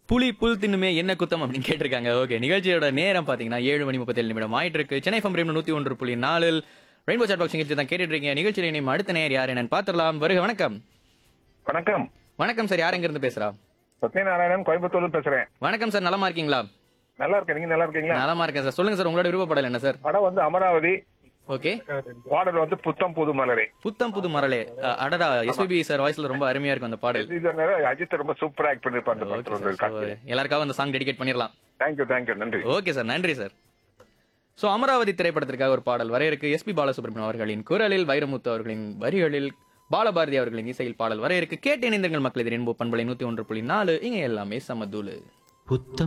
புலி புல் தின்னுமே என்ன குத்தம் அப்படின்னு கேட்டிருக்காங்க ஓகே நிகழ்ச்சியோட நேரம் பாத்தீங்கன்னா ஏழு மணி முப்பத்தேழு நிமிடம் ஆயிட்டு இருக்கு சென்னை ஃபம் ரேம் நூத்தி ஒன்று புள்ளி நாலில் ரெயின்போ சாட் பாக்ஸ் நிகழ்ச்சி தான் கேட்டுட்டு இருக்கீங்க நிகழ்ச்சியில் இனிமே அடுத்த நேர் யார் என்னன்னு பாத்திரலாம் வருக வணக்கம் வணக்கம் வணக்கம் சார் யார் எங்க இருந்து பேசுறா சத்யநாராயணன் கோயம்புத்தூர்ல பேசுறேன் வணக்கம் சார் நலமா இருக்கீங்களா நல்லா இருக்கேன் நீங்க நல்லா இருக்கீங்களா நலமா இருக்கேன் சார் சொல்லுங்க சார் உங்களோட விருப்பப்படல் என்ன சார் படம் வந்து அமராவதி ஓகே பாடல் வந்து புத்தம் புது மலரே புத்தம் புது மரலே அ, அடடா எஸ்பிபி சார் வாய்ஸ்ல ரொம்ப அருமையா இருக்கும் அந்த பாடல் இது நேரம் அஜித் ரொம்ப சூப்பரா ஆக்ட் பண்ணிருப்பாரு அந்த ஓகே படத்துல சார் வந்து So, எல்லாருக்காகவும் அந்த சாங் டெடிகேட் பண்ணிடலாம் தேங்க்யூ தேங்க்யூ நன்றி ஓகே சார் நன்றி சார் ஸோ அமராவதி திரைப்படத்திற்காக ஒரு பாடல் வர இருக்கு எஸ்பி பாலசுப்ரமணியம் அவர்களின் குரலில் வைரமுத்து அவர்களின் வரிகளில் பாலபாரதி அவர்களின் இசையில் பாடல் வர இருக்கு கேட்டு இணைந்தங்கள் மக்கள் எதிரின் பண்பலை நூத்தி ஒன்று புள்ளி நாலு இங்க எல்லாமே சமதூளு புத்தம்